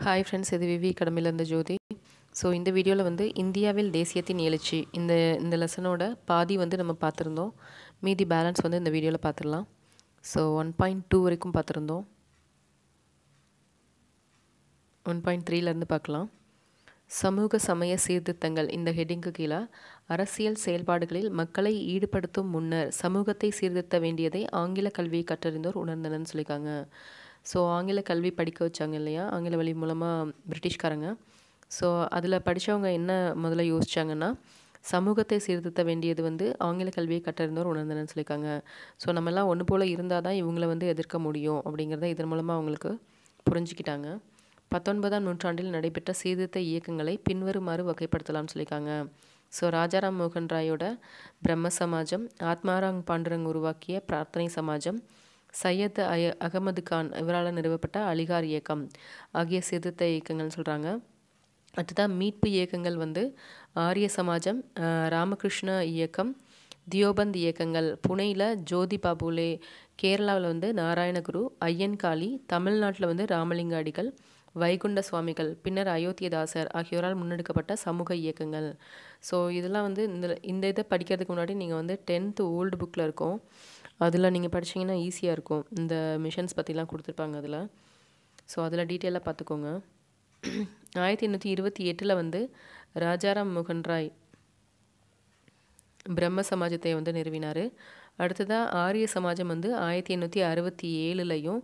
hi friends இது விவி கடமையிலேருந்து ஜோதி so இந்த வீடியோவில் வந்து இந்தியாவில் தேசியத்தின் எழுச்சி இந்த இந்த லெசனோட பாதி வந்து நம்ம பார்த்துருந்தோம் மீதி பேலன்ஸ் வந்து இந்த வீடியோவில் பார்த்துடலாம் ஸோ ஒன் பாயிண்ட் டூ வரைக்கும் பார்த்துருந்தோம் ஒன் பாயிண்ட் த்ரீலேருந்து பார்க்கலாம் சமூக சமய சீர்திருத்தங்கள் இந்த ஹெட்டிங்க்கு கீழே அரசியல் செயல்பாடுகளில் மக்களை ஈடுபடுத்தும் முன்னர் சமூகத்தை சீர்திருத்த வேண்டியதை ஆங்கில கல்வியை கற்றறிந்தோர் உணர்ந்தனன்னு சொல்லியிருக்காங்க ஸோ ஆங்கில கல்வி படிக்க வச்சாங்க இல்லையா ஆங்கில வழி மூலமாக பிரிட்டிஷ்காரங்க ஸோ அதில் படித்தவங்க என்ன முதல்ல யோசிச்சாங்கன்னா சமூகத்தை சீர்திருத்த வேண்டியது வந்து ஆங்கில கல்வியை கற்றறிந்தோர் உணர்ந்தனன்னு சொல்லியிருக்காங்க ஸோ நம்மெல்லாம் ஒன்று போல் இருந்தால் தான் இவங்களை வந்து எதிர்க்க முடியும் அப்படிங்கிறத இதன் மூலமாக அவங்களுக்கு புரிஞ்சுக்கிட்டாங்க பத்தொன்பதாம் நூற்றாண்டில் நடைபெற்ற சீர்திருத்த இயக்கங்களை பின்வருமாறு வகைப்படுத்தலாம்னு சொல்லியிருக்காங்க ஸோ ராஜாராம் மோகன் ராயோட பிரம்ம சமாஜம் ஆத்மாராங் பாண்டுரங் உருவாக்கிய பிரார்த்தனை சமாஜம் சையத் அய அகமது கான் இவரால் நிறுவப்பட்ட அலிகார் இயக்கம் ஆகிய சீர்திருத்த இயக்கங்கள்னு சொல்கிறாங்க அடுத்ததாக மீட்பு இயக்கங்கள் வந்து ஆரிய சமாஜம் ராமகிருஷ்ண இயக்கம் தியோபந்த் இயக்கங்கள் புனேயில் ஜோதி பாபுலே கேரளாவில் வந்து நாராயணகுரு ஐயன்காளி தமிழ்நாட்டில் வந்து ராமலிங்க அடிகள் வைகுண்ட சுவாமிகள் பின்னர் அயோத்தியதாசர் ஆகியோரால் முன்னெடுக்கப்பட்ட சமூக இயக்கங்கள் ஸோ இதெல்லாம் வந்து இந்த இந்த இதை படிக்கிறதுக்கு முன்னாடி நீங்கள் வந்து டென்த்து ஓல்டு புக்கில் இருக்கும் அதில் நீங்கள் படிச்சிங்கன்னா ஈஸியாக இருக்கும் இந்த மிஷன்ஸ் பற்றிலாம் கொடுத்துருப்பாங்க அதில் ஸோ அதில் டீட்டெயிலாக பார்த்துக்கோங்க ஆயிரத்தி எண்ணூற்றி இருபத்தி எட்டில் வந்து ராஜாராம் மோகன் ராய் பிரம்ம சமாஜத்தை வந்து நிறுவினார் அடுத்ததாக ஆரிய சமாஜம் வந்து ஆயிரத்தி எண்ணூற்றி அறுபத்தி ஏழுலையும்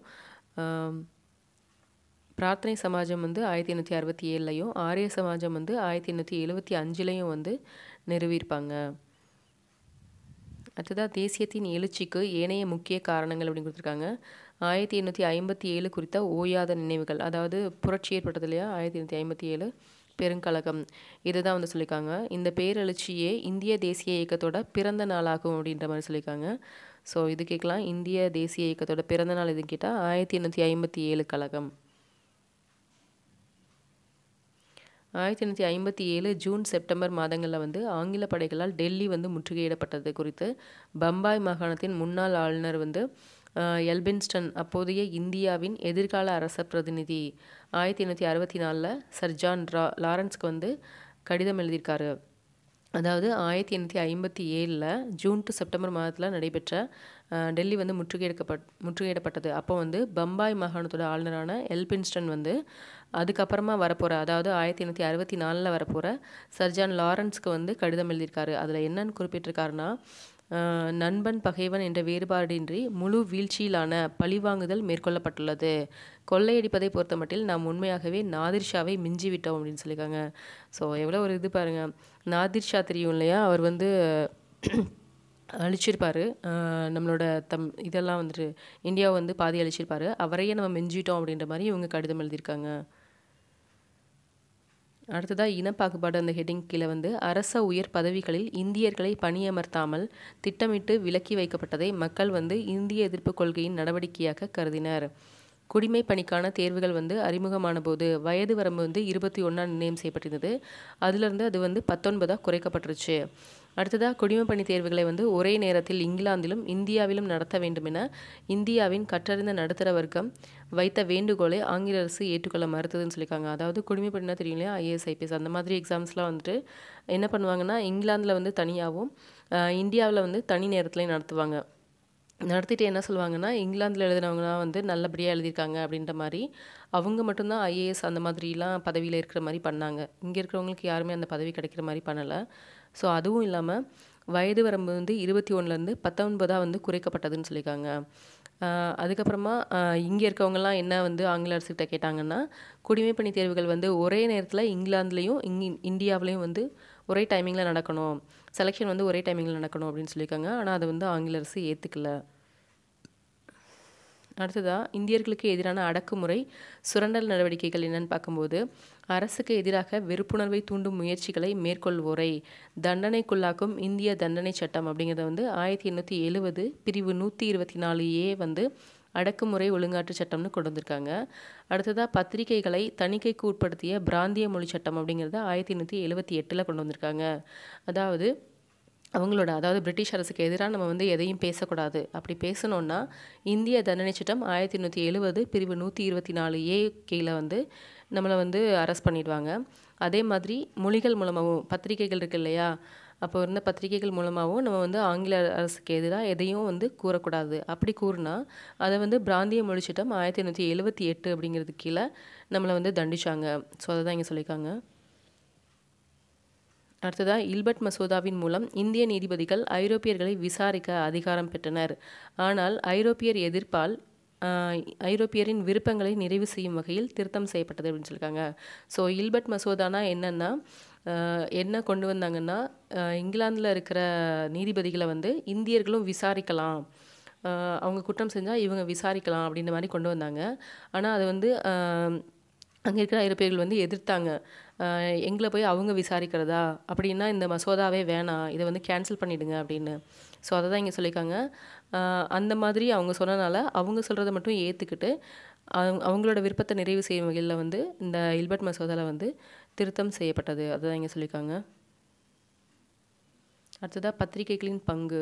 பிரார்த்தனை சமாஜம் வந்து ஆயிரத்தி எண்ணூற்றி அறுபத்தி ஏழுலையும் ஆரிய சமாஜம் வந்து ஆயிரத்தி எண்ணூற்றி எழுபத்தி அஞ்சுலேயும் வந்து நிறுவியிருப்பாங்க அடுத்ததாக தேசியத்தின் எழுச்சிக்கு ஏனைய முக்கிய காரணங்கள் அப்படின்னு கொடுத்துருக்காங்க ஆயிரத்தி எண்ணூற்றி ஐம்பத்தி ஏழு குறித்த ஓயாத நினைவுகள் அதாவது புரட்சி ஏற்பட்டது இல்லையா ஆயிரத்தி எண்ணூற்றி ஐம்பத்தி ஏழு பெருங்கழகம் இதுதான் வந்து சொல்லியிருக்காங்க இந்த பேரெழுச்சியே இந்திய தேசிய இயக்கத்தோட பிறந்த நாளாகும் அப்படின்ற மாதிரி சொல்லியிருக்காங்க ஸோ இது கேட்கலாம் இந்திய தேசிய இயக்கத்தோட பிறந்த நாள் எதுன்னு கேட்டால் ஆயிரத்தி எண்ணூற்றி ஐம்பத்தி ஏழு கழகம் ஆயிரத்தி எண்ணூற்றி ஐம்பத்தி ஏழு ஜூன் செப்டம்பர் மாதங்களில் வந்து ஆங்கில படைகளால் டெல்லி வந்து முற்றுகையிடப்பட்டது குறித்து பம்பாய் மாகாணத்தின் முன்னாள் ஆளுநர் வந்து எல்பின்ஸ்டன் அப்போதைய இந்தியாவின் எதிர்கால அரச பிரதிநிதி ஆயிரத்தி எண்ணூற்றி அறுபத்தி நாலில் சர் ஜான் ரா லாரன்ஸ்க்கு வந்து கடிதம் எழுதியிருக்காரு அதாவது ஆயிரத்தி எண்ணூற்றி ஐம்பத்தி ஏழில் ஜூன் டு செப்டம்பர் மாதத்தில் நடைபெற்ற டெல்லி வந்து முற்றுகையிடக்கப்பட் முற்றுகையிடப்பட்டது அப்போ வந்து பம்பாய் மாகாணத்தோட ஆளுநரான எல்பின்ஸ்டன் வந்து அதுக்கப்புறமா வரப்போகிற அதாவது ஆயிரத்தி எண்ணூற்றி அறுபத்தி நாலில் வரப்போகிற சர்ஜான் லாரன்ஸ்க்கு வந்து கடிதம் எழுதியிருக்காரு அதில் என்னன்னு குறிப்பிட்டிருக்காருன்னா நண்பன் பகைவன் என்ற வேறுபாடின்றி முழு வீழ்ச்சியிலான பழிவாங்குதல் மேற்கொள்ளப்பட்டுள்ளது கொள்ளையடிப்பதை பொறுத்த மட்டில் நாம் உண்மையாகவே நாதிர்ஷாவை மிஞ்சி விட்டோம் அப்படின்னு சொல்லியிருக்காங்க ஸோ எவ்வளோ ஒரு இது பாருங்கள் நாதிர்ஷா தெரியும் இல்லையா அவர் வந்து அழிச்சிருப்பார் நம்மளோட தம் இதெல்லாம் வந்துட்டு இந்தியாவை வந்து பாதி அழிச்சிருப்பார் அவரையே நம்ம மிஞ்சிட்டோம் அப்படின்ற மாதிரி இவங்க கடிதம் எழுதியிருக்காங்க அடுத்ததாக இனப்பாகுபாடு அந்த ஹெட்டிங் கீழே வந்து அரச உயர் பதவிகளில் இந்தியர்களை பணியமர்த்தாமல் திட்டமிட்டு விலக்கி வைக்கப்பட்டதை மக்கள் வந்து இந்திய எதிர்ப்பு கொள்கையின் நடவடிக்கையாக கருதினர் குடிமை பணிக்கான தேர்வுகள் வந்து அறிமுகமான போது வயது வரம்பு வந்து இருபத்தி ஒன்றா நிர்ணயம் செய்யப்பட்டிருந்தது அதிலிருந்து அது வந்து பத்தொன்பதாக குறைக்கப்பட்டுருச்சு அடுத்ததாக குடிமை பணி தேர்வுகளை வந்து ஒரே நேரத்தில் இங்கிலாந்திலும் இந்தியாவிலும் நடத்த வேண்டும் என இந்தியாவின் கற்றறிந்த நடுத்தர வர்க்கம் வைத்த வேண்டுகோளை ஆங்கில அரசு ஏற்றுக்கொள்ள மறுத்ததுன்னு சொல்லியிருக்காங்க அதாவது குடிமை பணினா தெரியும் இல்லையா ஐஏஎஸ் ஐபிஎஸ் அந்த மாதிரி எக்ஸாம்ஸ்லாம் வந்துட்டு என்ன பண்ணுவாங்கன்னா இங்கிலாந்தில் வந்து தனியாகவும் இந்தியாவில் வந்து தனி நேரத்துலையும் நடத்துவாங்க நடத்திட்டு என்ன சொல்லுவாங்கன்னா இங்கிலாந்தில் எழுதினவங்களாம் வந்து நல்லபடியாக எழுதியிருக்காங்க அப்படின்ற மாதிரி அவங்க மட்டும்தான் ஐஏஎஸ் அந்த மாதிரிலாம் பதவியில் இருக்கிற மாதிரி பண்ணாங்க இங்கே இருக்கிறவங்களுக்கு யாருமே அந்த பதவி கிடைக்கிற மாதிரி பண்ணலை ஸோ அதுவும் இல்லாமல் வயது வரம்பு வந்து இருபத்தி ஒன்றுலேருந்து பத்தொன்பதாக வந்து குறைக்கப்பட்டதுன்னு சொல்லியிருக்காங்க அதுக்கப்புறமா இங்கே இருக்கவங்கலாம் என்ன வந்து ஆங்கில அரசுகிட்ட கேட்டாங்கன்னா குடிமை பணி தேர்வுகள் வந்து ஒரே நேரத்தில் இங்கிலாந்துலேயும் இங் இந்தியாவிலையும் வந்து ஒரே டைமிங்கில் நடக்கணும் செலெக்ஷன் வந்து ஒரே டைமிங்கில் நடக்கணும் அப்படின்னு சொல்லியிருக்காங்க ஆனால் அதை வந்து ஆங்கில அரசு ஏற்றுக்கல அடுத்ததாக இந்தியர்களுக்கு எதிரான அடக்குமுறை சுரண்டல் நடவடிக்கைகள் என்னன்னு பார்க்கும்போது அரசுக்கு எதிராக வெறுப்புணர்வை தூண்டும் முயற்சிகளை மேற்கொள்வோரை தண்டனைக்குள்ளாக்கும் இந்திய தண்டனை சட்டம் அப்படிங்கிறத வந்து ஆயிரத்தி எண்ணூற்றி எழுபது பிரிவு நூற்றி இருபத்தி நாலு ஏ வந்து அடக்குமுறை ஒழுங்காற்று சட்டம்னு கொண்டு வந்திருக்காங்க அடுத்ததாக பத்திரிகைகளை தணிக்கைக்கு உட்படுத்திய பிராந்திய மொழி சட்டம் அப்படிங்கிறத ஆயிரத்தி எண்ணூற்றி எழுபத்தி எட்டில் கொண்டு வந்திருக்காங்க அதாவது அவங்களோட அதாவது பிரிட்டிஷ் அரசுக்கு எதிராக நம்ம வந்து எதையும் பேசக்கூடாது அப்படி பேசணுன்னா இந்திய தண்டனை சட்டம் ஆயிரத்தி எண்ணூற்றி எழுபது பிரிவு நூற்றி இருபத்தி நாலு ஏ கீழே வந்து நம்மளை வந்து அரெஸ்ட் பண்ணிடுவாங்க அதே மாதிரி மொழிகள் மூலமாகவும் பத்திரிகைகள் இருக்கு இல்லையா அப்போ இருந்த பத்திரிகைகள் மூலமாகவும் நம்ம வந்து ஆங்கில அரசுக்கு எதிராக எதையும் வந்து கூறக்கூடாது அப்படி கூறினா அதை வந்து பிராந்திய மொழி சட்டம் ஆயிரத்தி எண்ணூற்றி எழுபத்தி எட்டு அப்படிங்கிறது கீழே நம்மளை வந்து தண்டிச்சாங்க ஸோ அதை தான் இங்கே சொல்லியிருக்காங்க அடுத்ததாக இல்பர்ட் மசோதாவின் மூலம் இந்திய நீதிபதிகள் ஐரோப்பியர்களை விசாரிக்க அதிகாரம் பெற்றனர் ஆனால் ஐரோப்பியர் எதிர்ப்பால் ஐரோப்பியரின் விருப்பங்களை நிறைவு செய்யும் வகையில் திருத்தம் செய்யப்பட்டது அப்படின்னு சொல்லியிருக்காங்க ஸோ இல்பர்ட் மசோதானா என்னென்னா என்ன கொண்டு வந்தாங்கன்னா இங்கிலாந்தில் இருக்கிற நீதிபதிகளை வந்து இந்தியர்களும் விசாரிக்கலாம் அவங்க குற்றம் செஞ்சால் இவங்க விசாரிக்கலாம் அப்படின்ற மாதிரி கொண்டு வந்தாங்க ஆனால் அது வந்து அங்கே இருக்கிற ஐரோப்பியர்கள் வந்து எதிர்த்தாங்க எங்களை போய் அவங்க விசாரிக்கிறதா அப்படின்னா இந்த மசோதாவே வேணாம் இதை வந்து கேன்சல் பண்ணிவிடுங்க அப்படின்னு ஸோ அதை தான் இங்கே சொல்லியிருக்காங்க அந்த மாதிரி அவங்க சொன்னனால அவங்க சொல்கிறத மட்டும் ஏற்றுக்கிட்டு அவங்களோட விருப்பத்தை நிறைவு செய்யும் வகையில் வந்து இந்த இல்பர்ட் மசோதாவில் வந்து திருத்தம் செய்யப்பட்டது அதுதான் இங்கே சொல்லியிருக்காங்க அடுத்ததாக பத்திரிகைகளின் பங்கு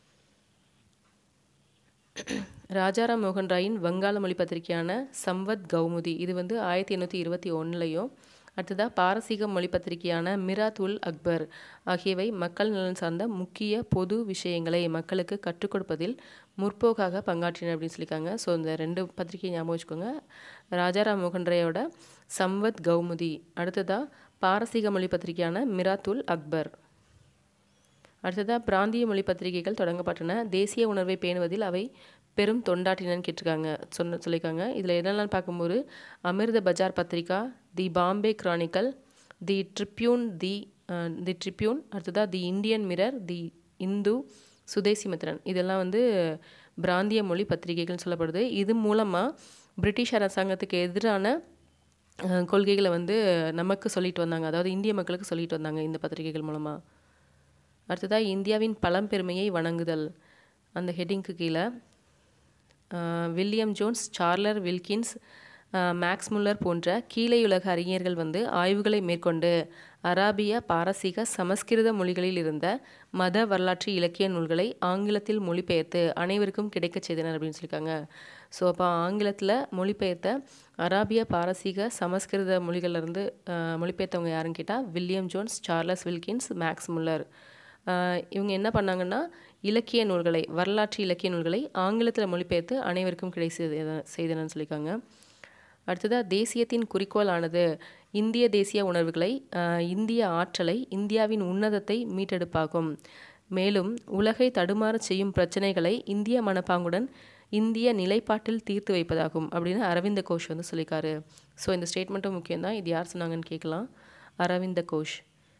ராஜாராம் மோகன் ராயின் வங்காள மொழி பத்திரிகையான சம்வத் கௌமுதி இது வந்து ஆயிரத்தி எண்ணூற்றி இருபத்தி ஒன்றுலையும் அடுத்ததாக பாரசீக மொழி பத்திரிகையான மிராத் உல் அக்பர் ஆகியவை மக்கள் நலன் சார்ந்த முக்கிய பொது விஷயங்களை மக்களுக்கு கற்றுக் கொடுப்பதில் முற்போக்காக பங்காற்றின அப்படின்னு சொல்லியிருக்காங்க ஸோ இந்த ரெண்டு பத்திரிகை ஞாபகம் வச்சுக்கோங்க ராஜாராம் மோகன் ராயோட சம்வத் கௌமுதி அடுத்ததாக பாரசீக மொழி பத்திரிகையான மிராத் உல் அக்பர் அடுத்ததாக பிராந்திய மொழி பத்திரிகைகள் தொடங்கப்பட்டன தேசிய உணர்வை பேணுவதில் அவை பெரும் தொண்டாற்றினன்னு கேட்டிருக்காங்க சொன்ன சொல்லியிருக்காங்க இதில் என்னெல்லாம் பார்க்கும்போது Amrita Bazar Patrika the Bombay Chronicle the Tribune the the Tribune அடுத்ததாக the Indian Mirror the Hindu Swadesi Mitran இதெல்லாம் வந்து பிராந்திய மொழி பத்திரிகைகள்னு சொல்லப்படுது இது மூலமாக பிரிட்டிஷ் அரசாங்கத்துக்கு எதிரான கொள்கைகளை வந்து நமக்கு சொல்லிட்டு வந்தாங்க அதாவது இந்திய மக்களுக்கு சொல்லிட்டு வந்தாங்க இந்த பத்திரிகைகள் மூலமாக அடுத்ததாக இந்தியாவின் பழம்பெருமையை வணங்குதல் அந்த ஹெட்டிங்க்கு கீழே William Jones Charles Wilkins Max Muller போன்ற கீழையுலக அறிஞர்கள் வந்து ஆய்வுகளை மேற்கொண்டு அராபிய பாரசீக சமஸ்கிருத மொழிகளில் இருந்த மத வரலாற்று இலக்கிய நூல்களை ஆங்கிலத்தில் மொழிபெயர்த்து அனைவருக்கும் கிடைக்கச் செய்தனர் அப்படின்னு சொல்லியிருக்காங்க ஸோ அப்போ ஆங்கிலத்தில் மொழிபெயர்த்த அராபிய பாரசீக சமஸ்கிருத மொழிகளிலிருந்து மொழிபெயர்த்தவங்க யாருன்னு கேட்டால் William Jones Charles Wilkins Max Muller இவங்க என்ன பண்ணாங்கன்னா இலக்கிய நூல்களை வரலாற்று இலக்கிய நூல்களை ஆங்கிலத்தில் மொழிபெயர்த்து அனைவருக்கும் கிடை செய்தனன்னு சொல்லியிருக்காங்க அடுத்ததாக தேசியத்தின் குறிக்கோளானது இந்திய தேசிய உணர்வுகளை இந்திய ஆற்றலை இந்தியாவின் உன்னதத்தை மீட்டெடுப்பாகும் மேலும் உலகை தடுமாறச் செய்யும் பிரச்சனைகளை இந்திய மனப்பாங்குடன் இந்திய நிலைப்பாட்டில் தீர்த்து வைப்பதாகும் அப்படின்னு அரவிந்த கோஷ் வந்து சொல்லியிருக்காரு ஸோ இந்த ஸ்டேட்மெண்ட்டும் முக்கியம்தான் இது யார் சொன்னாங்கன்னு கேட்கலாம் அரவிந்த கோஷ்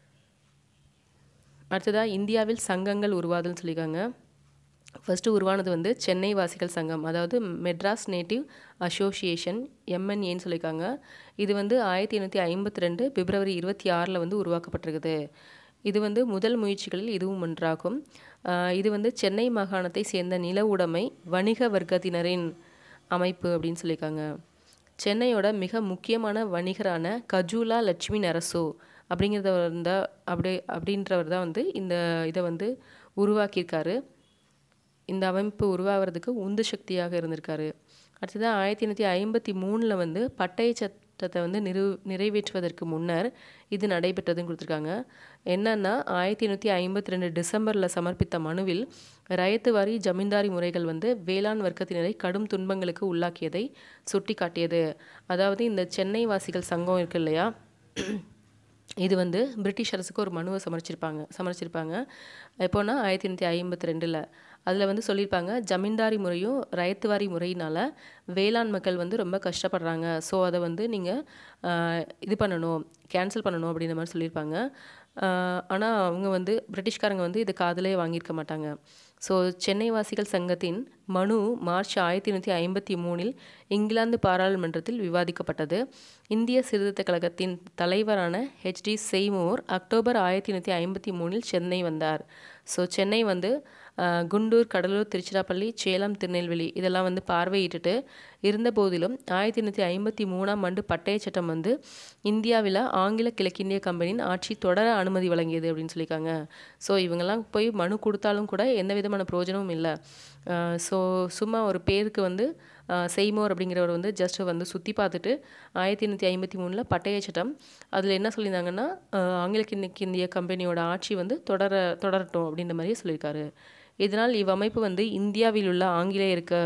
அடுத்ததாக இந்தியாவில் சங்கங்கள் உருவாதல்னு சொல்லியிருக்காங்க ஃபஸ்ட்டு உருவானது வந்து சென்னை வாசிகள் சங்கம் அதாவது மெட்ராஸ் நேட்டிவ் அசோசியேஷன் எம்என்ஏன்னு சொல்லியிருக்காங்க இது வந்து ஆயிரத்தி எண்ணூற்றி ஐம்பத்தி ரெண்டு பிப்ரவரி இருபத்தி ஆறில் வந்து உருவாக்கப்பட்டிருக்குது இது வந்து முதல் முயற்சிகளில் இதுவும் ஒன்றாகும் இது வந்து சென்னை மாகாணத்தை சேர்ந்த நில உடைமை வணிக வர்க்கத்தினரின் அமைப்பு அப்படின்னு சொல்லியிருக்காங்க சென்னையோட மிக முக்கியமான வணிகரான கஜூலா லட்சுமி நரசு அப்படிங்கிறதவர் தான் அப்படி அப்படின்றவர் தான் வந்து இந்த இதை வந்து உருவாக்கியிருக்காரு இந்த அமைப்பு உருவாகிறதுக்கு உந்து சக்தியாக இருந்திருக்காரு அடுத்ததாக ஆயிரத்தி எண்ணூற்றி ஐம்பத்தி மூணில் வந்து பட்டய சட்டத்தை வந்து நிறு நிறைவேற்றுவதற்கு முன்னர் இது நடைபெற்றதுன்னு கொடுத்துருக்காங்க என்னன்னா ஆயிரத்தி எண்ணூற்றி ஐம்பத்தி ரெண்டு டிசம்பரில் சமர்ப்பித்த மனுவில் ரயத்து வாரி ஜமீன்தாரி முறைகள் வந்து வேளாண் வர்க்கத்தினரை கடும் துன்பங்களுக்கு உள்ளாக்கியதை சுட்டி காட்டியது அதாவது இந்த சென்னை வாசிகள் சங்கம் இருக்கு இல்லையா இது வந்து பிரிட்டிஷ் அரசுக்கு ஒரு மனுவை சமர்ச்சிருப்பாங்க சமர்ச்சிருப்பாங்க எப்போன்னா ஆயிரத்தி எண்ணூற்றி ஐம்பத்தி ரெண்டில் அதில் வந்து சொல்லியிருப்பாங்க ஜமீன்தாரி முறையும் ரயத்துவாரி முறையினால் வேளாண் மக்கள் வந்து ரொம்ப கஷ்டப்படுறாங்க ஸோ அதை வந்து நீங்கள் இது பண்ணணும் கேன்சல் பண்ணணும் அப்படின்ற மாதிரி சொல்லியிருப்பாங்க ஆனால் அவங்க வந்து பிரிட்டிஷ்காரங்க வந்து இது காதலே வாங்கியிருக்க மாட்டாங்க ஸோ சென்னை வாசிகள் சங்கத்தின் மனு மார்ச் ஆயிரத்தி எண்ணூற்றி ஐம்பத்தி மூணில் இங்கிலாந்து பாராளுமன்றத்தில் விவாதிக்கப்பட்டது இந்திய சீர்திருத்த கழகத்தின் தலைவரான ஹெச்டி செய்மோர் அக்டோபர் ஆயிரத்தி எண்ணூற்றி ஐம்பத்தி மூணில் சென்னை வந்தார் ஸோ சென்னை வந்து குண்டூர் கடலூர் திருச்சிராப்பள்ளி சேலம் திருநெல்வேலி இதெல்லாம் வந்து பார்வையிட்டுட்டு இருந்த போதிலும் ஆயிரத்தி எண்ணூற்றி ஐம்பத்தி மூணாம் ஆண்டு பட்டய சட்டம் வந்து இந்தியாவில் ஆங்கில கிழக்கிந்திய கம்பெனியின் ஆட்சி தொடர அனுமதி வழங்கியது அப்படின்னு சொல்லியிருக்காங்க ஸோ இவங்கெல்லாம் போய் மனு கொடுத்தாலும் கூட எந்த விதமான பிரயோஜனமும் இல்லை ஸோ சும்மா ஒரு பேருக்கு வந்து செய்மோர் அப்படிங்கிறவர் வந்து ஜஸ்ட் வந்து சுற்றி பார்த்துட்டு ஆயிரத்தி எண்ணூற்றி ஐம்பத்தி மூணில் பட்டய சட்டம் அதில் என்ன சொல்லியிருந்தாங்கன்னா ஆங்கில கிழக்கிந்திய கம்பெனியோட ஆட்சி வந்து தொடர தொடரட்டும் அப்படின்ற மாதிரியே சொல்லியிருக்காரு இதனால் இவ்வமைப்பு வந்து இந்தியாவில் உள்ள ஆங்கிலேயருக்கு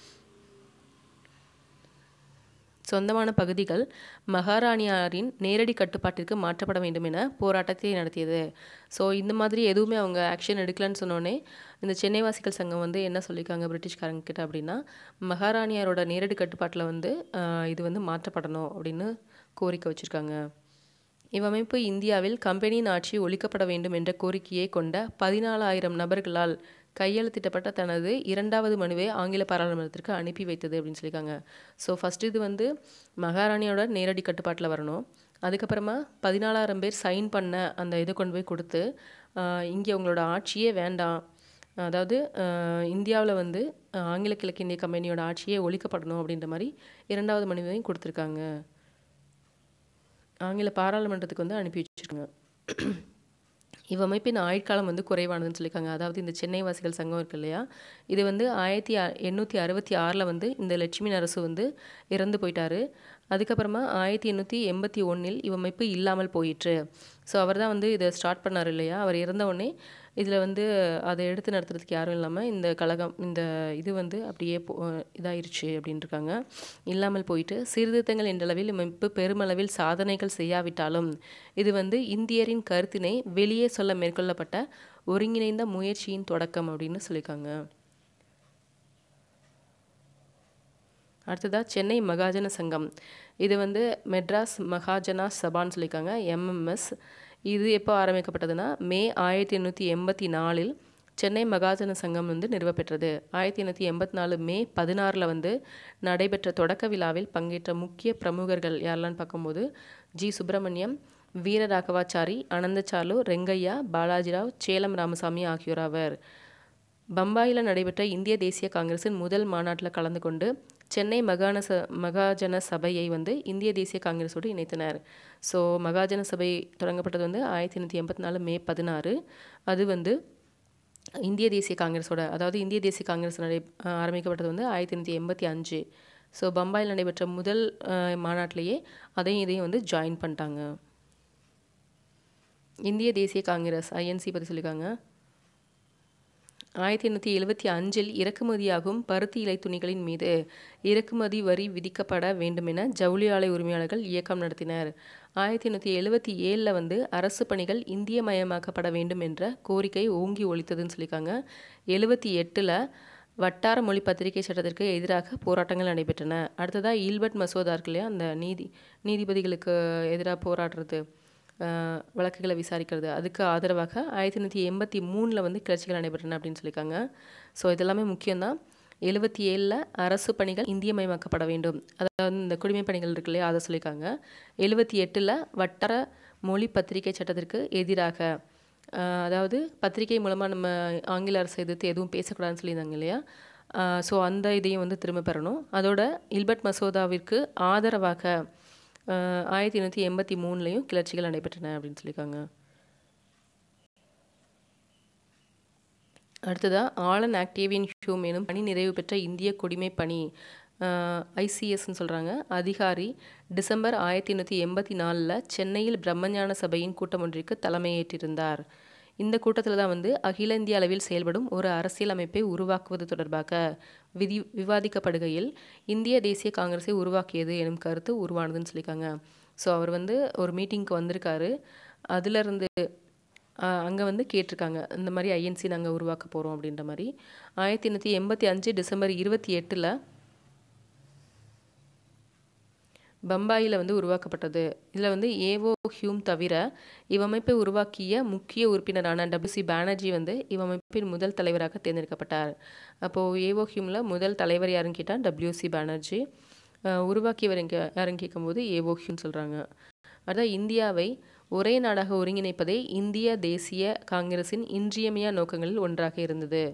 சொந்தமான பகுதிகள் மகாராணியாரின் நேரடி கட்டுப்பாட்டிற்கு மாற்றப்பட வேண்டும் என போராட்டத்தை நடத்தியது ஸோ இந்த மாதிரி எதுவுமே அவங்க ஆக்ஷன் எடுக்கலன்னு சொன்னோடனே இந்த சென்னைவாசிகள் சங்கம் வந்து என்ன சொல்லியிருக்காங்க பிரிட்டிஷ்காரங்க கிட்ட அப்படின்னா மகாராணியாரோட நேரடி கட்டுப்பாட்டில் வந்து இது வந்து மாற்றப்படணும் அப்படின்னு கோரிக்கை வச்சுருக்காங்க இவ்வமைப்பு இந்தியாவில் கம்பெனியின் ஆட்சி ஒழிக்கப்பட வேண்டும் என்ற கோரிக்கையை கொண்ட பதினாலாயிரம் நபர்களால் கையெழுத்திட்டப்பட்ட தனது இரண்டாவது மனுவை ஆங்கில பாராளுமன்றத்திற்கு அனுப்பி வைத்தது அப்படின்னு சொல்லியிருக்காங்க ஸோ ஃபஸ்ட்டு இது வந்து மகாராணியோட நேரடி கட்டுப்பாட்டில் வரணும் அதுக்கப்புறமா பதினாலாயிரம் பேர் சைன் பண்ண அந்த இதை கொண்டு போய் கொடுத்து இங்கே உங்களோட ஆட்சியே வேண்டாம் அதாவது இந்தியாவில் வந்து ஆங்கில கிழக்கிந்திய கம்பெனியோட ஆட்சியே ஒழிக்கப்படணும் அப்படின்ற மாதிரி இரண்டாவது மனுவையும் கொடுத்துருக்காங்க ஆங்கில பாராளுமன்றத்துக்கு வந்து அனுப்பி வச்சுருக்காங்க இவ்வமைப்பின் ஆயுட்காலம் வந்து குறைவானதுன்னு சொல்லியிருக்காங்க அதாவது இந்த சென்னை வாசிகள் சங்கம் இருக்கு இல்லையா இது வந்து ஆயிரத்தி எண்ணூற்றி அறுபத்தி ஆறில் வந்து இந்த லட்சுமி நரசு வந்து இறந்து போயிட்டாரு அதுக்கப்புறமா ஆயிரத்தி எண்ணூற்றி எண்பத்தி ஒன்றில் இவ்வமைப்பு இல்லாமல் போயிற்று ஸோ அவர் தான் வந்து இதை ஸ்டார்ட் பண்ணார் இல்லையா அவர் இறந்த உடனே இதில் வந்து அதை எடுத்து நடத்துறதுக்கு யாரும் இல்லாமல் இந்த கழகம் இந்த இது வந்து அப்படியே போ இதாயிருச்சு அப்படின்னு இருக்காங்க இல்லாமல் போயிட்டு சீர்திருத்தங்கள் என்றளவில் அமைப்பு பெருமளவில் சாதனைகள் செய்யாவிட்டாலும் இது வந்து இந்தியரின் கருத்தினை வெளியே சொல்ல மேற்கொள்ளப்பட்ட ஒருங்கிணைந்த முயற்சியின் தொடக்கம் அப்படின்னு சொல்லியிருக்காங்க அடுத்ததாக சென்னை மகாஜன சங்கம் இது வந்து மெட்ராஸ் மகாஜனா சபான்னு சொல்லியிருக்காங்க எம்எம்எஸ் இது எப்போ ஆரம்பிக்கப்பட்டதுன்னா மே ஆயிரத்தி எண்ணூற்றி எண்பத்தி நாலில் சென்னை மகாஜன சங்கம் வந்து நிறுவப்பெற்றது ஆயிரத்தி எண்ணூற்றி எண்பத்தி நாலு மே பதினாறில் வந்து நடைபெற்ற தொடக்க விழாவில் பங்கேற்ற முக்கிய பிரமுகர்கள் யாரெல்லாம் பார்க்கும்போது ஜி சுப்பிரமணியம் வீரராகவாச்சாரி அனந்தசாலு ரெங்கையா பாலாஜிராவ் சேலம் ராமசாமி ஆகியோர் அவர் பம்பாயில் நடைபெற்ற இந்திய தேசிய காங்கிரஸின் முதல் மாநாட்டில் கலந்து கொண்டு சென்னை மகான ச மகாஜன சபையை வந்து இந்திய தேசிய காங்கிரஸோடு இணைத்தனர் ஸோ மகாஜன சபை தொடங்கப்பட்டது வந்து ஆயிரத்தி எண்ணூற்றி எண்பத்தி நாலு மே பதினாறு அது வந்து இந்திய தேசிய காங்கிரஸோட அதாவது இந்திய தேசிய காங்கிரஸ் நடை ஆரம்பிக்கப்பட்டது வந்து ஆயிரத்தி எண்ணூற்றி எண்பத்தி அஞ்சு ஸோ பம்பாயில் நடைபெற்ற முதல் மாநாட்டிலேயே அதையும் இதையும் வந்து ஜாயின் பண்ணிட்டாங்க இந்திய தேசிய காங்கிரஸ் ஐஎன்சி பற்றி சொல்லியிருக்காங்க ஆயிரத்தி எண்ணூற்றி எழுபத்தி அஞ்சில் இறக்குமதியாகும் பருத்தி இலை துணிகளின் மீது இறக்குமதி வரி விதிக்கப்பட வேண்டுமென ஜவுளி ஆலை உரிமையாளர்கள் இயக்கம் நடத்தினர் ஆயிரத்தி எண்ணூற்றி எழுபத்தி ஏழில் வந்து அரசு பணிகள் இந்திய மயமாக்கப்பட வேண்டும் என்ற கோரிக்கை ஓங்கி ஒழித்ததுன்னு சொல்லியிருக்காங்க எழுபத்தி எட்டில் வட்டார மொழி பத்திரிகை சட்டத்திற்கு எதிராக போராட்டங்கள் நடைபெற்றன அடுத்ததாக ஈல்பர்ட் மசோதா இருக்கு இல்லையா அந்த நீதி நீதிபதிகளுக்கு எதிராக போராடுறது வழக்குகளை விசாரிக்கிறது அதுக்கு ஆதரவாக ஆயிரத்தி எண்ணூற்றி எண்பத்தி மூணில் வந்து கிளர்ச்சிகள் நடைபெற்றன அப்படின்னு சொல்லியிருக்காங்க ஸோ இதெல்லாமே முக்கியம்தான் எழுபத்தி ஏழில் அரசு பணிகள் இந்தியமயமாக்கப்பட வேண்டும் அதாவது இந்த குடிமை பணிகள் இருக்கு இல்லையா அதை சொல்லியிருக்காங்க எழுபத்தி எட்டில் வட்டார மொழி பத்திரிகை சட்டத்திற்கு எதிராக அதாவது பத்திரிகை மூலமாக நம்ம ஆங்கில அரசு எதிர்த்து எதுவும் பேசக்கூடாதுன்னு சொல்லியிருந்தாங்க இல்லையா ஸோ அந்த இதையும் வந்து திரும்ப பெறணும் அதோட இல்பர்ட் மசோதாவிற்கு ஆதரவாக ஆயிரத்தி எண்ணூற்றி எண்பத்தி மூணுலேயும் கிளர்ச்சிகள் நடைபெற்றன அப்படின்னு சொல்லியிருக்காங்க அடுத்ததாக ஆலன் ஆக்டேவியன் ஹியூம் எனும் பணி நிறைவு பெற்ற இந்திய குடிமை பணி ஐசிஎஸ்ன்னு சொல்கிறாங்க அதிகாரி டிசம்பர் ஆயிரத்தி எண்ணூற்றி எண்பத்தி நாலில் சென்னையில் பிரம்மஞான சபையின் கூட்டம் ஒன்றிற்கு தலைமையேற்றிருந்தார் இந்த கூட்டத்தில் தான் வந்து அகில இந்திய அளவில் செயல்படும் ஒரு அரசியல் அமைப்பை உருவாக்குவது தொடர்பாக விதி விவாதிக்கப்படுகையில் இந்திய தேசிய காங்கிரஸை உருவாக்கியது எனும் கருத்து உருவானதுன்னு சொல்லியிருக்காங்க ஸோ அவர் வந்து ஒரு மீட்டிங்க்கு வந்திருக்காரு அதிலிருந்து அங்கே வந்து கேட்டிருக்காங்க இந்த மாதிரி ஐஎன்சி நாங்கள் உருவாக்க போகிறோம் அப்படின்ற மாதிரி ஆயிரத்தி எண்ணூற்றி எண்பத்தி அஞ்சு டிசம்பர் இருபத்தி எட்டில் பம்பாயில் வந்து உருவாக்கப்பட்டது இதில் வந்து ஏவோ ஹியூம் தவிர இவ்வமைப்பை உருவாக்கிய முக்கிய உறுப்பினரான டபிள்யூசி பானர்ஜி வந்து இவ்வமைப்பின் முதல் தலைவராக தேர்ந்தெடுக்கப்பட்டார் அப்போது ஏவோ ஹியூமில் முதல் தலைவர் யாருன்னு கேட்டால் டபிள்யூசி பானர்ஜி உருவாக்கியவர் எங்கே யாருன்னு கேட்கும்போது ஏவோ ஹியூன்னு சொல்கிறாங்க அதான் இந்தியாவை ஒரே நாடாக ஒருங்கிணைப்பதே இந்திய தேசிய காங்கிரஸின் இன்றியமையா நோக்கங்களில் ஒன்றாக இருந்தது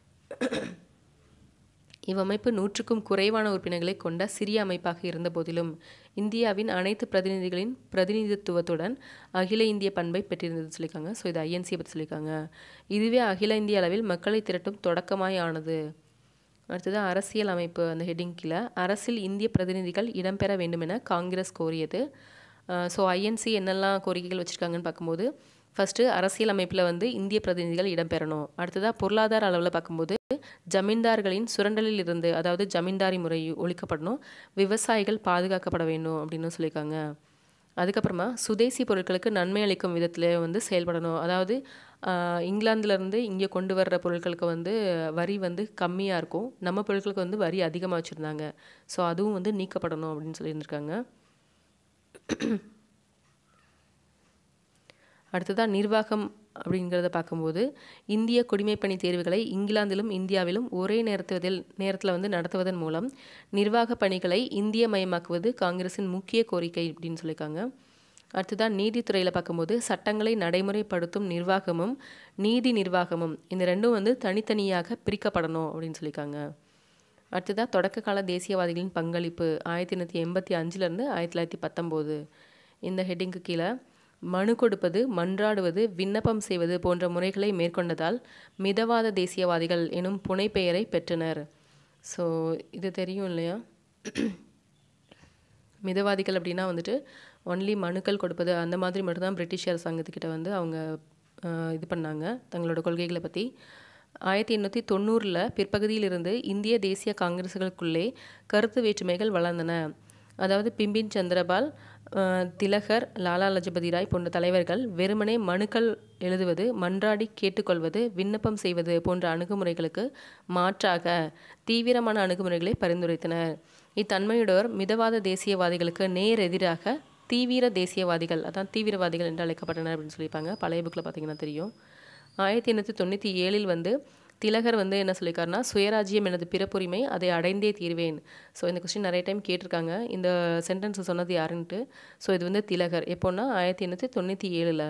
இவ்வமைப்பு நூற்றுக்கும் குறைவான உறுப்பினர்களை கொண்ட சிறிய அமைப்பாக இருந்த போதிலும் இந்தியாவின் அனைத்து பிரதிநிதிகளின் பிரதிநிதித்துவத்துடன் அகில இந்திய பண்பை பெற்றிருந்தது சொல்லியிருக்காங்க ஸோ இது ஐஎன்சியை பற்றி சொல்லியிருக்காங்க இதுவே அகில இந்திய அளவில் மக்களை திரட்டும் தொடக்கமாய் ஆனது அடுத்தது அரசியல் அமைப்பு அந்த ஹெட்டிங் கீழே அரசில் இந்திய பிரதிநிதிகள் இடம்பெற வேண்டும் என காங்கிரஸ் கோரியது ஸோ ஐஎன்சி என்னெல்லாம் கோரிக்கைகள் வச்சுருக்காங்கன்னு பார்க்கும்போது ஃபஸ்ட்டு அரசியல் அமைப்பில் வந்து இந்திய பிரதிநிதிகள் இடம்பெறணும் அடுத்ததாக பொருளாதார அளவில் பார்க்கும்போது ஜமீன்தார்களின் சுரண்டலில் இருந்து அதாவது ஜமீன்தாரி முறை ஒழிக்கப்படணும் விவசாயிகள் பாதுகாக்கப்பட வேண்டும் அப்படின்னு சொல்லியிருக்காங்க அதுக்கப்புறமா சுதேசி பொருட்களுக்கு நன்மை அளிக்கும் விதத்தில் வந்து செயல்படணும் அதாவது இங்கிலாந்துலேருந்து இங்கே கொண்டு வர்ற பொருட்களுக்கு வந்து வரி வந்து கம்மியாக இருக்கும் நம்ம பொருட்களுக்கு வந்து வரி அதிகமாக வச்சுருந்தாங்க ஸோ அதுவும் வந்து நீக்கப்படணும் அப்படின்னு சொல்லியிருந்திருக்காங்க அடுத்ததாக நிர்வாகம் அப்படிங்கிறத பார்க்கும்போது இந்திய குடிமைப்பணி தேர்வுகளை இங்கிலாந்திலும் இந்தியாவிலும் ஒரே நேரத்தில் நேரத்தில் வந்து நடத்துவதன் மூலம் நிர்வாக பணிகளை இந்திய மயமாக்குவது காங்கிரஸின் முக்கிய கோரிக்கை அப்படின்னு சொல்லியிருக்காங்க அடுத்ததாக நீதித்துறையில் பார்க்கும்போது சட்டங்களை நடைமுறைப்படுத்தும் நிர்வாகமும் நீதி நிர்வாகமும் இந்த ரெண்டும் வந்து தனித்தனியாக பிரிக்கப்படணும் அப்படின்னு சொல்லியிருக்காங்க அடுத்ததாக தொடக்க கால தேசியவாதிகளின் பங்களிப்பு ஆயிரத்தி எண்ணூற்றி எண்பத்தி அஞ்சுலேருந்து ஆயிரத்தி தொள்ளாயிரத்தி பத்தொம்போது இந்த ஹெட்டிங்க்கு கீழே மனு கொடுப்பது மன்றாடுவது விண்ணப்பம் செய்வது போன்ற முறைகளை மேற்கொண்டதால் மிதவாத தேசியவாதிகள் எனும் புனைப்பெயரை பெற்றனர் ஸோ இது தெரியும் இல்லையா மிதவாதிகள் அப்படின்னா வந்துட்டு ஒன்லி மனுக்கள் கொடுப்பது அந்த மாதிரி மட்டும்தான் பிரிட்டிஷ் அரசாங்கத்துக்கிட்ட வந்து அவங்க இது பண்ணாங்க தங்களோட கொள்கைகளை பற்றி ஆயிரத்தி எண்ணூற்றி தொண்ணூறில் பிற்பகுதியிலிருந்து இந்திய தேசிய காங்கிரஸுகளுக்குள்ளே கருத்து வேற்றுமைகள் வளர்ந்தன அதாவது பிம்பின் சந்திரபால் திலகர் லாலா லஜபதி ராய் போன்ற தலைவர்கள் வெறுமனே மனுக்கள் எழுதுவது மன்றாடி கேட்டுக்கொள்வது விண்ணப்பம் செய்வது போன்ற அணுகுமுறைகளுக்கு மாற்றாக தீவிரமான அணுகுமுறைகளை பரிந்துரைத்தனர் இத்தன்மையுடையோர் மிதவாத தேசியவாதிகளுக்கு நேர் எதிராக தீவிர தேசியவாதிகள் அதான் தீவிரவாதிகள் என்று அழைக்கப்பட்டனர் அப்படின்னு சொல்லியிருப்பாங்க பழைய புக்கில் பார்த்தீங்கன்னா தெரியும் ஆயிரத்தி எண்ணூற்றி தொண்ணூற்றி ஏழில் வந்து திலகர் வந்து என்ன சொல்லியிருக்காருன்னா சுயராஜ்யம் எனது பிறப்புரிமை அதை அடைந்தே தீர்வேன் ஸோ இந்த கொஸ்டின் நிறைய டைம் கேட்டிருக்காங்க இந்த சென்டென்ஸை சொன்னது யாருன்ட்டு ஸோ இது வந்து திலகர் எப்போன்னா ஆயிரத்தி எண்ணூற்றி தொண்ணூற்றி ஏழில்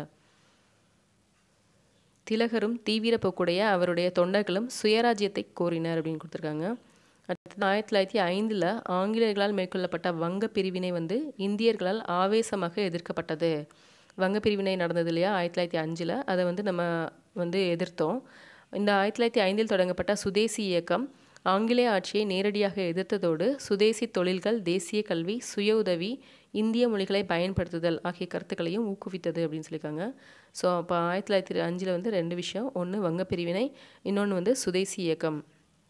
திலகரும் தீவிர போக்குடைய அவருடைய தொண்டர்களும் சுயராஜ்யத்தை கோரினர் அப்படின்னு கொடுத்துருக்காங்க அடுத்தது ஆயிரத்தி தொள்ளாயிரத்தி ஐந்தில் ஆங்கிலேயர்களால் மேற்கொள்ளப்பட்ட வங்க பிரிவினை வந்து இந்தியர்களால் ஆவேசமாக எதிர்க்கப்பட்டது வங்க பிரிவினை நடந்தது இல்லையா ஆயிரத்தி தொள்ளாயிரத்தி அஞ்சில் அதை வந்து நம்ம வந்து எதிர்த்தோம் இந்த ஆயிரத்தி தொள்ளாயிரத்தி ஐந்தில் தொடங்கப்பட்ட சுதேசி இயக்கம் ஆங்கிலேய ஆட்சியை நேரடியாக எதிர்த்ததோடு சுதேசி தொழில்கள் தேசிய கல்வி சுய உதவி இந்திய மொழிகளை பயன்படுத்துதல் ஆகிய கருத்துக்களையும் ஊக்குவித்தது அப்படின்னு சொல்லியிருக்காங்க ஸோ அப்போ ஆயிரத்தி தொள்ளாயிரத்தி அஞ்சில் வந்து ரெண்டு விஷயம் ஒன்று வங்க பிரிவினை இன்னொன்று வந்து சுதேசி இயக்கம்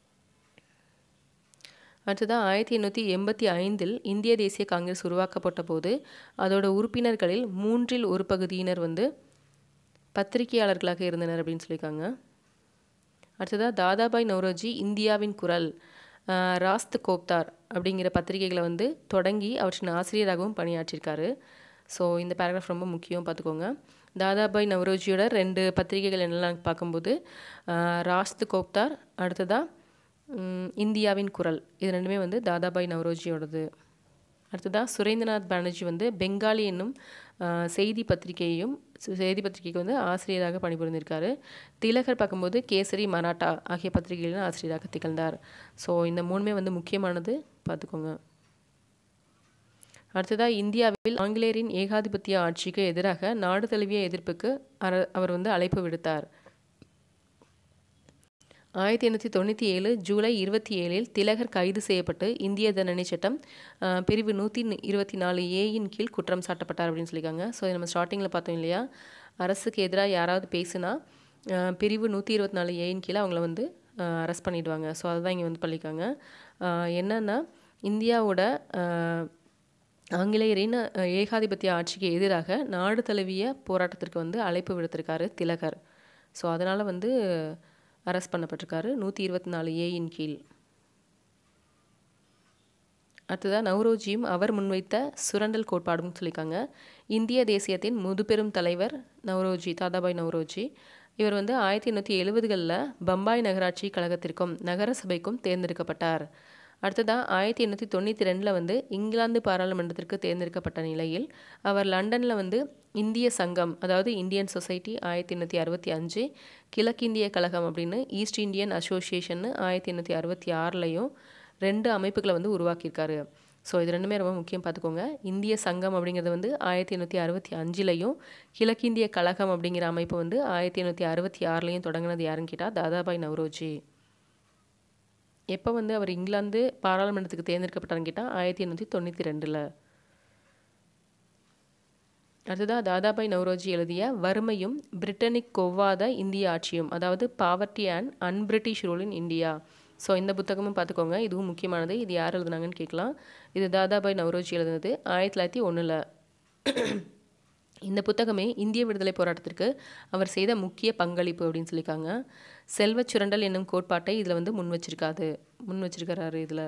அடுத்ததாக ஆயிரத்தி எண்ணூற்றி எண்பத்தி ஐந்தில் இந்திய தேசிய காங்கிரஸ் உருவாக்கப்பட்ட போது அதோட உறுப்பினர்களில் மூன்றில் ஒரு பகுதியினர் வந்து பத்திரிகையாளர்களாக இருந்தனர் அப்படின்னு சொல்லியிருக்காங்க அடுத்ததாக தாதாபாய் நவ்ரோஜி இந்தியாவின் குரல் ராஸ்த் கோப்தார் அப்படிங்கிற பத்திரிகைகளை வந்து தொடங்கி அவற்றின் ஆசிரியராகவும் பணியாற்றியிருக்காரு ஸோ இந்த பேராகிராஃப் ரொம்ப முக்கியம் பார்த்துக்கோங்க தாதாபாய் நவ்ரோஜியோட ரெண்டு பத்திரிகைகள் என்னெல்லாம் பார்க்கும்போது ராஸ்த் கோப்தார் அடுத்ததாக இந்தியாவின் குரல் இது ரெண்டுமே வந்து தாதாபாய் நவ்ரோஜியோடது அடுத்ததாக சுரேந்திரநாத் பானர்ஜி வந்து பெங்காலி என்னும் செய்தி பத்திரிகையையும் செய்தி பத்திரிகைக்கு வந்து ஆசிரியராக பணிபுரிந்திருக்காரு திலகர் பார்க்கும்போது கேசரி மராட்டா ஆகிய பத்திரிகைகளின் ஆசிரியராக திகழ்ந்தார் ஸோ இந்த மூணுமே வந்து முக்கியமானது பார்த்துக்கோங்க அடுத்ததாக இந்தியாவில் ஆங்கிலேயரின் ஏகாதிபத்திய ஆட்சிக்கு எதிராக நாடு தழுவிய எதிர்ப்புக்கு அவர் வந்து அழைப்பு விடுத்தார் ஆயிரத்தி எண்ணூற்றி தொண்ணூற்றி ஏழு ஜூலை இருபத்தி ஏழில் திலகர் கைது செய்யப்பட்டு இந்திய தண்டனை சட்டம் பிரிவு நூற்றி இருபத்தி நாலு ஏயின் கீழ் குற்றம் சாட்டப்பட்டார் அப்படின்னு சொல்லியிருக்காங்க ஸோ நம்ம ஸ்டார்டிங்கில் பார்த்தோம் இல்லையா அரசுக்கு எதிராக யாராவது பேசுனா பிரிவு நூற்றி இருபத்தி நாலு ஏயின் கீழே அவங்கள வந்து அரெஸ்ட் பண்ணிவிடுவாங்க ஸோ அதுதான் இங்கே வந்து பண்ணியிருக்காங்க என்னென்னா இந்தியாவோட ஆங்கிலேயரின் ஏகாதிபத்திய ஆட்சிக்கு எதிராக நாடு தழுவிய போராட்டத்திற்கு வந்து அழைப்பு விடுத்திருக்காரு திலகர் ஸோ அதனால் வந்து அரெஸ்ட் பண்ணப்பட்டிருக்காரு நூற்றி இருபத்தி நாலு ஏயின் கீழ் அடுத்ததாக நவ்ரோஜியும் அவர் முன்வைத்த சுரண்டல் கோட்பாடும் சொல்லியிருக்காங்க இந்திய தேசியத்தின் முதுபெரும் தலைவர் நவ்ரோஜி தாதாபாய் நவ்ரோஜி இவர் வந்து ஆயிரத்தி எண்ணூற்றி எழுபதுகளில் பம்பாய் நகராட்சி கழகத்திற்கும் நகர சபைக்கும் தேர்ந்தெடுக்கப்பட்டார் அடுத்ததாக ஆயிரத்தி எண்ணூற்றி தொண்ணூற்றி ரெண்டில் வந்து இங்கிலாந்து பாராளுமன்றத்திற்கு தேர்ந்தெடுக்கப்பட்ட நிலையில் அவர் லண்டனில் வந்து இந்திய சங்கம் அதாவது இந்தியன் சொசைட்டி ஆயிரத்தி எண்ணூற்றி அறுபத்தி அஞ்சு கிழக்கிந்திய கழகம் அப்படின்னு ஈஸ்ட் இந்தியன் அசோசியேஷன் ஆயிரத்தி எண்ணூற்றி அறுபத்தி ஆறுலையும் ரெண்டு அமைப்புகளை வந்து உருவாக்கியிருக்காரு ஸோ இது ரெண்டுமே ரொம்ப முக்கியம் பார்த்துக்கோங்க இந்திய சங்கம் அப்படிங்கிறது வந்து ஆயிரத்தி எண்ணூற்றி அறுபத்தி அஞ்சுலையும் கிழக்கிந்திய கழகம் அப்படிங்கிற அமைப்பு வந்து ஆயிரத்தி எண்ணூற்றி அறுபத்தி ஆறுலையும் தொடங்கினது யாருன்னு கேட்டால் தாதாபாய் நவ்ரோஜி எப்போ வந்து அவர் இங்கிலாந்து பாராளுமன்றத்துக்கு தேர்ந்தெடுக்கப்பட்டாருன்னு கேட்டால் ஆயிரத்தி எண்ணூற்றி தொண்ணூற்றி ரெண்டில் அடுத்ததாக தாதாபாய் நவ்ரோஜி எழுதிய வறுமையும் பிரிட்டனிக் கொவ்வாத இந்திய ஆட்சியும் அதாவது poverty and un-British rule in India so இந்த புத்தகமும் பார்த்துக்கோங்க இதுவும் முக்கியமானது இது யார் எழுதுனாங்கன்னு கேட்கலாம் இது தாதாபாய் நவ்ரோஜி எழுதுனது ஆயிரத்தி தொள்ளாயிரத்தி ஒன்றில் இந்த புத்தகமே இந்திய விடுதலை போராட்டத்திற்கு அவர் செய்த முக்கிய பங்களிப்பு அப்படின்னு சொல்லியிருக்காங்க செல்வச் சுரண்டல் என்னும் கோட்பாட்டை இதில் வந்து முன் வச்சிருக்காது முன் வச்சிருக்கிறாரு இதில்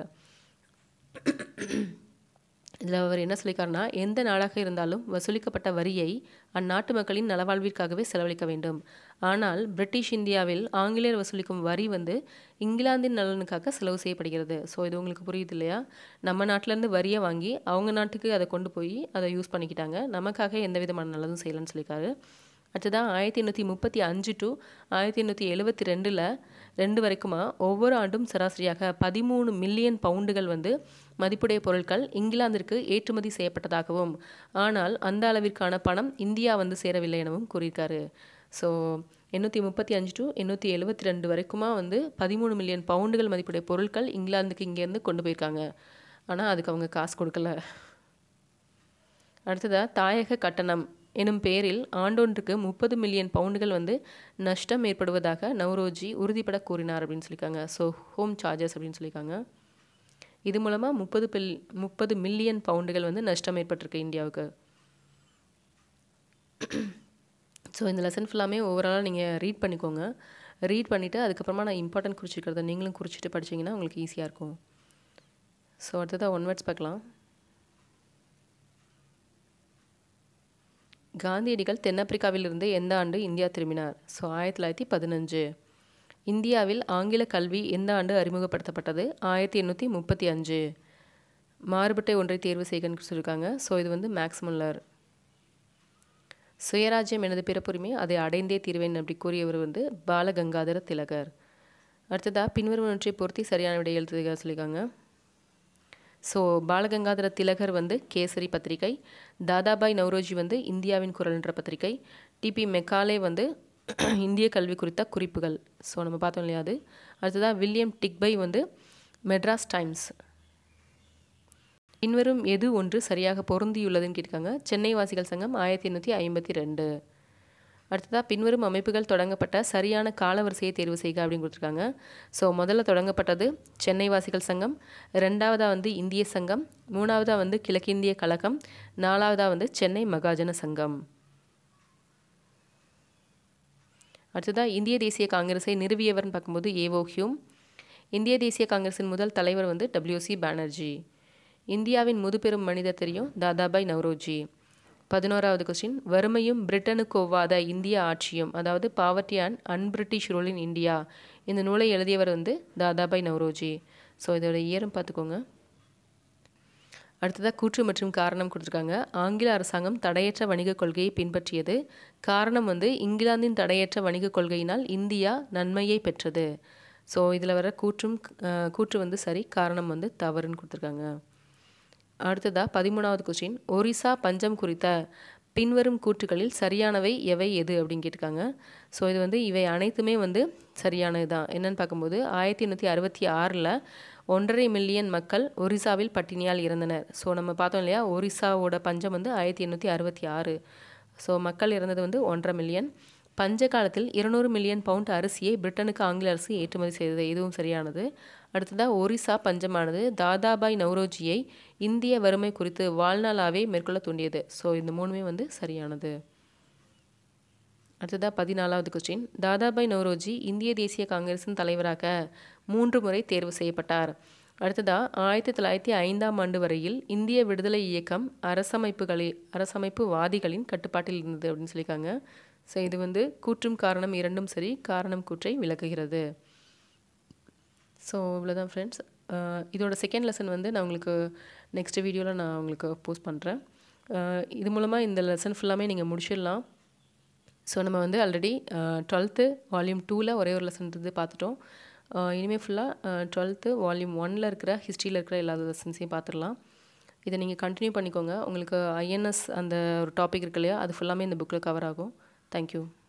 இதில் அவர் என்ன சொல்லியிருக்காருன்னா எந்த நாடாக இருந்தாலும் வசூலிக்கப்பட்ட வரியை அந்நாட்டு மக்களின் நலவாழ்விற்காகவே செலவழிக்க வேண்டும் ஆனால் பிரிட்டிஷ் இந்தியாவில் ஆங்கிலேயர் வசூலிக்கும் வரி வந்து இங்கிலாந்தின் நலனுக்காக செலவு செய்யப்படுகிறது ஸோ இது உங்களுக்கு புரியுது இல்லையா நம்ம நாட்டிலேருந்து வரியை வாங்கி அவங்க நாட்டுக்கு அதை கொண்டு போய் அதை யூஸ் பண்ணிக்கிட்டாங்க நமக்காக எந்த விதமான நல்லதும் செய்யலைன்னு சொல்லியிருக்காரு அடுத்ததான் ஆயிரத்தி எண்ணூற்றி முப்பத்தி அஞ்சு டு ஆயிரத்தி எண்ணூற்றி எழுபத்தி ரெண்டில் ரெண்டு வரைக்குமா ஒவ்வொரு ஆண்டும் சராசரியாக பதிமூணு மில்லியன் பவுண்டுகள் வந்து மதிப்புடைய பொருட்கள் இங்கிலாந்திற்கு ஏற்றுமதி செய்யப்பட்டதாகவும் ஆனால் அந்த அளவிற்கான பணம் இந்தியா வந்து சேரவில்லை எனவும் கூறியிருக்காரு ஸோ எண்ணூற்றி முப்பத்தி அஞ்சு டு எண்ணூற்றி எழுபத்தி ரெண்டு வரைக்குமா வந்து பதிமூணு மில்லியன் பவுண்டுகள் மதிப்புடைய பொருட்கள் இங்கிலாந்துக்கு இங்கேருந்து கொண்டு போயிருக்காங்க ஆனால் அதுக்கு அவங்க காசு கொடுக்கல அடுத்ததாக தாயக கட்டணம் எனும் பேரில் ஆண்டொன்றுக்கு முப்பது மில்லியன் பவுண்டுகள் வந்து நஷ்டம் ஏற்படுவதாக நவ்ரோஜி உறுதிப்பட கூறினார் அப்படின்னு சொல்லியிருக்காங்க ஸோ ஹோம் சார்ஜஸ் அப்படின்னு சொல்லியிருக்காங்க இது மூலமாக முப்பது பில் முப்பது மில்லியன் பவுண்டுகள் வந்து நஷ்டம் ஏற்பட்டிருக்கு இந்தியாவுக்கு ஸோ இந்த லெசன் ஃபுல்லாமே ஓவராலாக நீங்கள் ரீட் பண்ணிக்கோங்க ரீட் பண்ணிவிட்டு அதுக்கப்புறமா நான் இம்பார்ட்டன்ட் குறிச்சிருக்கிறத நீங்களும் குறிச்சிட்டு படிச்சிங்கன்னா உங்களுக்கு ஈஸியாக இருக்கும் ஸோ அடுத்ததாக ஒன் வேர்ட்ஸ் பார்க்கலாம் காந்தியடிகள் தென்னாப்பிரிக்காவிலிருந்து எந்த ஆண்டு இந்தியா திரும்பினார் ஸோ ஆயிரத்தி தொள்ளாயிரத்தி பதினஞ்சு இந்தியாவில் ஆங்கில கல்வி எந்த ஆண்டு அறிமுகப்படுத்தப்பட்டது ஆயிரத்தி எண்ணூற்றி முப்பத்தி அஞ்சு மாறுபட்ட ஒன்றை தேர்வு செய்கன்னு சொல்லியிருக்காங்க ஸோ இது வந்து மேக்ஸ்முல்லர் சுயராஜ்யம் எனது பிறப்புரிமை அதை அடைந்தே தீர்வேன் அப்படி கூறியவர் வந்து பாலகங்காதர திலகர் அடுத்ததாக பின்வருவனவற்றை பொருத்தி சரியான விடை எழுத்துக சொல்லியிருக்காங்க ஸோ பாலகங்காதர திலகர் வந்து கேசரி பத்திரிகை தாதாபாய் நவ்ரோஜி வந்து இந்தியாவின் குரல் என்ற பத்திரிகை டிபி மெக்காலே வந்து இந்திய கல்வி குறித்த குறிப்புகள் ஸோ நம்ம பார்த்தோம் இல்லையா அது அடுத்ததாக வில்லியம் டிக்பை வந்து மெட்ராஸ் டைம்ஸ் பின்வரும் எது ஒன்று சரியாக பொருந்தியுள்ளதுன்னு கேட்டிருக்காங்க சென்னை வாசிகள் சங்கம் ஆயிரத்தி எண்ணூற்றி ஐம்பத்தி ரெண்டு அடுத்ததாக பின்வரும் அமைப்புகள் தொடங்கப்பட்ட சரியான காலவரிசையை தேர்வு செய்க அப்படின்னு கொடுத்துருக்காங்க ஸோ முதல்ல தொடங்கப்பட்டது சென்னை வாசிகள் சங்கம் ரெண்டாவதாக வந்து இந்திய சங்கம் மூணாவதாக வந்து கிழக்கிந்திய கழகம் நாலாவதாக வந்து சென்னை மகாஜன சங்கம் அடுத்ததாக இந்திய தேசிய காங்கிரஸை நிறுவியவர்னு பார்க்கும்போது ஏவோ ஹியூம் இந்திய தேசிய காங்கிரஸின் முதல் தலைவர் வந்து டபிள்யூசி பானர்ஜி இந்தியாவின் முதுபெரும் மனிதர் தெரியும் தாதாபாய் நவ்ரோஜி பதினோராவது கொஸ்டின் வறுமையும் பிரிட்டனுக்கு ஒவ்வாத இந்திய ஆட்சியும் அதாவது poverty and un-British rule in India இந்த நூலை எழுதியவர் வந்து தாதாபாய் நவ்ரோஜி ஸோ இதோட இயரும் பார்த்துக்கோங்க அடுத்ததாக கூற்று மற்றும் காரணம் கொடுத்துருக்காங்க ஆங்கில அரசாங்கம் தடையற்ற வணிக கொள்கையை பின்பற்றியது காரணம் வந்து இங்கிலாந்தின் தடையற்ற வணிக கொள்கையினால் இந்தியா நன்மையை பெற்றது ஸோ இதில் வர கூற்றும் கூற்று வந்து சரி காரணம் வந்து தவறுன்னு கொடுத்துருக்காங்க அடுத்ததாக பதிமூணாவது கொஸ்டின் ஒரிசா பஞ்சம் குறித்த பின்வரும் கூற்றுகளில் சரியானவை எவை எது அப்படின்னு கேட்டிருக்காங்க ஸோ இது வந்து இவை அனைத்துமே வந்து சரியானது தான் என்னென்னு பார்க்கும்போது ஆயிரத்தி எண்ணூற்றி அறுபத்தி ஆறில் ஒன்றரை மில்லியன் மக்கள் ஒரிசாவில் பட்டினியால் இறந்தனர் ஸோ நம்ம பார்த்தோம் இல்லையா ஒரிசாவோட பஞ்சம் வந்து ஆயிரத்தி எண்ணூற்றி அறுபத்தி ஆறு ஸோ மக்கள் இறந்தது வந்து ஒன்றரை மில்லியன் பஞ்ச காலத்தில் இருநூறு மில்லியன் பவுண்ட் அரிசியை பிரிட்டனுக்கு ஆங்கில அரசு ஏற்றுமதி செய்தது இதுவும் சரியானது அடுத்ததாக ஒரிசா பஞ்சமானது தாதாபாய் நவ்ரோஜியை இந்திய வறுமை குறித்து வாழ்நாளாவே மேற்கொள்ள தூண்டியது ஸோ இந்த மூணுமே வந்து சரியானது அடுத்ததாக பதினாலாவது கொஸ்டின் தாதாபாய் நவ்ரோஜி இந்திய தேசிய காங்கிரசின் தலைவராக மூன்று முறை தேர்வு செய்யப்பட்டார் அடுத்ததாக ஆயிரத்தி தொள்ளாயிரத்தி ஐந்தாம் ஆண்டு வரையில் இந்திய விடுதலை இயக்கம் அரசமைப்புகளி அரசமைப்புவாதிகளின் கட்டுப்பாட்டில் இருந்தது அப்படின்னு சொல்லியிருக்காங்க ஸோ இது வந்து கூற்றும் காரணம் இரண்டும் சரி காரணம் கூற்றை விளக்குகிறது ஸோ இவ்வளோதான் ஃப்ரெண்ட்ஸ் இதோட செகண்ட் லெசன் வந்து நான் உங்களுக்கு நெக்ஸ்ட் வீடியோவில் நான் உங்களுக்கு போஸ்ட் பண்ணுறேன் இது மூலமாக இந்த லெசன் ஃபுல்லாமே நீங்கள் முடிச்சிடலாம் ஸோ நம்ம வந்து ஆல்ரெடி டுவெல்த்து வால்யூம் டூவில் ஒரே ஒரு லெசன் இருந்து பார்த்துட்டோம் இனிமேல் ஃபுல்லாக டுவெல்த்து வால்யூம் ஒனில் இருக்கிற ஹிஸ்ட்ரியில் இருக்கிற எல்லா லெசன்ஸையும் பார்த்துடலாம் இதை நீங்கள் கண்டினியூ பண்ணிக்கோங்க உங்களுக்கு ஐஎன்எஸ் அந்த ஒரு டாபிக் இருக்கு இல்லையா அது ஃபுல்லாமே இந்த புக்கில் கவர் ஆகும் தேங்க்யூ